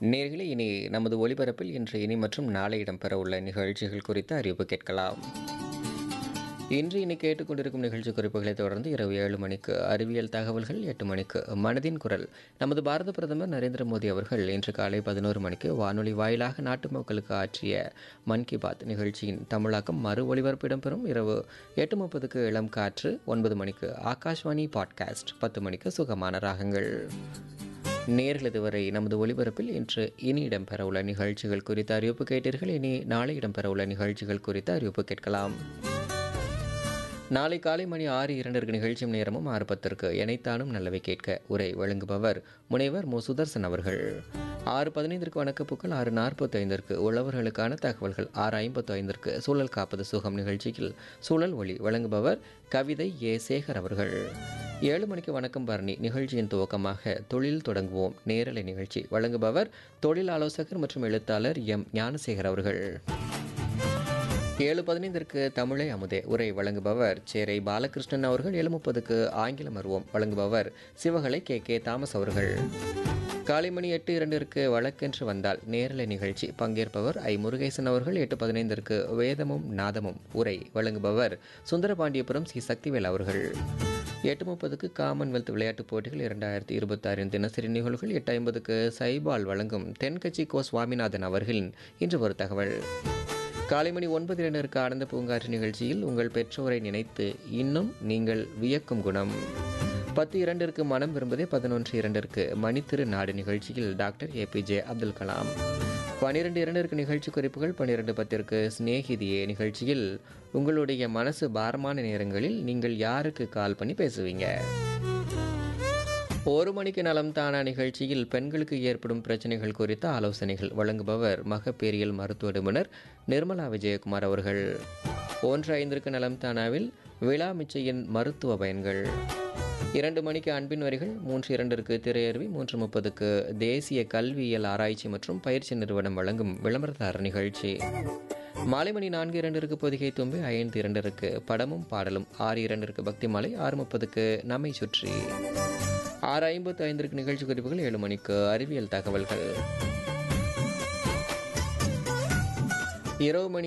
நேர்களே இனி நமது ஒலிபரப்பில் இன்று இனி மற்றும் நாளை இடம்பெற உள்ள நிகழ்ச்சிகள் குறித்த அறிவிப்பு கேட்கலாம் இன்று இனி கேட்டுக்கொண்டிருக்கும் நிகழ்ச்சி குறிப்புகளை தொடர்ந்து இரவு ஏழு மணிக்கு அறிவியல் தகவல்கள் எட்டு மணிக்கு மனதின் குரல் நமது பாரத பிரதமர் நரேந்திர மோடி அவர்கள் இன்று காலை பதினோரு மணிக்கு வானொலி வாயிலாக நாட்டு மக்களுக்கு ஆற்றிய மன் கி பாத் நிகழ்ச்சியின் தமிழாக்கம் மறு ஒலிபரப்பு இடம்பெறும் இரவு எட்டு முப்பதுக்கு இளம் காற்று ஒன்பது மணிக்கு ஆகாஷ்வாணி பாட்காஸ்ட் பத்து மணிக்கு சுகமான ராகங்கள் நேர்கள் இதுவரை நமது ஒலிபரப்பில் இன்று இனி இடம்பெறவுள்ள நிகழ்ச்சிகள் குறித்த அறிவிப்பு கேட்டீர்கள் இனி நாளை இடம்பெறவுள்ள நிகழ்ச்சிகள் குறித்த அறிவிப்பு கேட்கலாம் நாளை காலை மணி ஆறு இரண்டிற்கு நிகழ்ச்சியும் நேரமும் ஆறு பத்திற்கு எனைத்தானும் நல்லவை கேட்க உரை வழங்குபவர் முனைவர் மு சுதர்சன் அவர்கள் ஆறு பதினைந்திற்கு வணக்கப்பூக்கள் ஆறு நாற்பத்தி ஐந்திற்கு உழவர்களுக்கான தகவல்கள் ஆறு ஐம்பத்து ஐந்திற்கு சூழல் காப்பது சுகம் நிகழ்ச்சியில் சூழல் ஒளி வழங்குபவர் கவிதை ஏ சேகர் அவர்கள் ஏழு மணிக்கு வணக்கம் பரணி நிகழ்ச்சியின் துவக்கமாக தொழில் தொடங்குவோம் நேரலை நிகழ்ச்சி வழங்குபவர் தொழில் ஆலோசகர் மற்றும் எழுத்தாளர் எம் ஞானசேகர் அவர்கள் ஏழு பதினைந்திற்கு தமிழை அமுதே உரை வழங்குபவர் சேரை பாலகிருஷ்ணன் அவர்கள் ஏழு முப்பதுக்கு ஆங்கிலம் அறிவோம் வழங்குபவர் சிவகலை கே கே தாமஸ் அவர்கள் காலை மணி எட்டு இரண்டிற்கு வழக்கென்று வந்தால் நேரலை நிகழ்ச்சி பங்கேற்பவர் ஐ முருகேசன் அவர்கள் எட்டு பதினைந்திற்கு வேதமும் நாதமும் உரை வழங்குபவர் சுந்தரபாண்டியபுரம் சி சக்திவேல் அவர்கள் எட்டு முப்பதுக்கு காமன்வெல்த் விளையாட்டுப் போட்டிகள் இரண்டாயிரத்தி இருபத்தாறின் தினசரி நிகழ்வுகள் எட்டு ஐம்பதுக்கு சைபால் வழங்கும் தென்கட்சி கோ சுவாமிநாதன் அவர்களின் இன்று ஒரு தகவல் காலை மணி ஒன்பது இரண்டிற்கு ஆனந்த பூங்காற்று நிகழ்ச்சியில் உங்கள் பெற்றோரை நினைத்து இன்னும் நீங்கள் வியக்கும் குணம் பத்து இரண்டிற்கு மனம் விரும்புதே பதினொன்று இரண்டிற்கு மணித்திரு நாடு நிகழ்ச்சியில் டாக்டர் ஏபிஜே அப்துல் கலாம் பன்னிரெண்டு இரண்டிற்கு நிகழ்ச்சி குறிப்புகள் பன்னிரெண்டு பத்திற்கு சிநேகிதியே நிகழ்ச்சியில் உங்களுடைய மனசு பாரமான நேரங்களில் நீங்கள் யாருக்கு கால் பண்ணி பேசுவீங்க ஒரு மணிக்கு நலம் தானா நிகழ்ச்சியில் பெண்களுக்கு ஏற்படும் பிரச்சனைகள் குறித்த ஆலோசனைகள் வழங்குபவர் மகப்பேரியல் மருத்துவ நிபுணர் நிர்மலா விஜயகுமார் அவர்கள் ஒன்று ஐந்திற்கு நலம் தானாவில் விழா மிச்சையின் மருத்துவ பயன்கள் இரண்டு மணிக்கு அன்பின் வரிகள் மூன்று இரண்டிற்கு திரையருவி மூன்று முப்பதுக்கு தேசிய கல்வியியல் ஆராய்ச்சி மற்றும் பயிற்சி நிறுவனம் வழங்கும் விளம்பரதார நிகழ்ச்சி மாலை மணி நான்கு இரண்டிற்கு பொதிகை தும்பி ஐந்து இரண்டிற்கு படமும் பாடலும் ஆறு இரண்டிற்கு பக்தி மாலை ஆறு முப்பதுக்கு நம்மை சுற்றி ஆறு ஐம்பத்து ஐந்திற்கு நிகழ்ச்சி குறிப்புகள் ஏழு மணிக்கு அறிவியல் தகவல்கள் இரவு மணி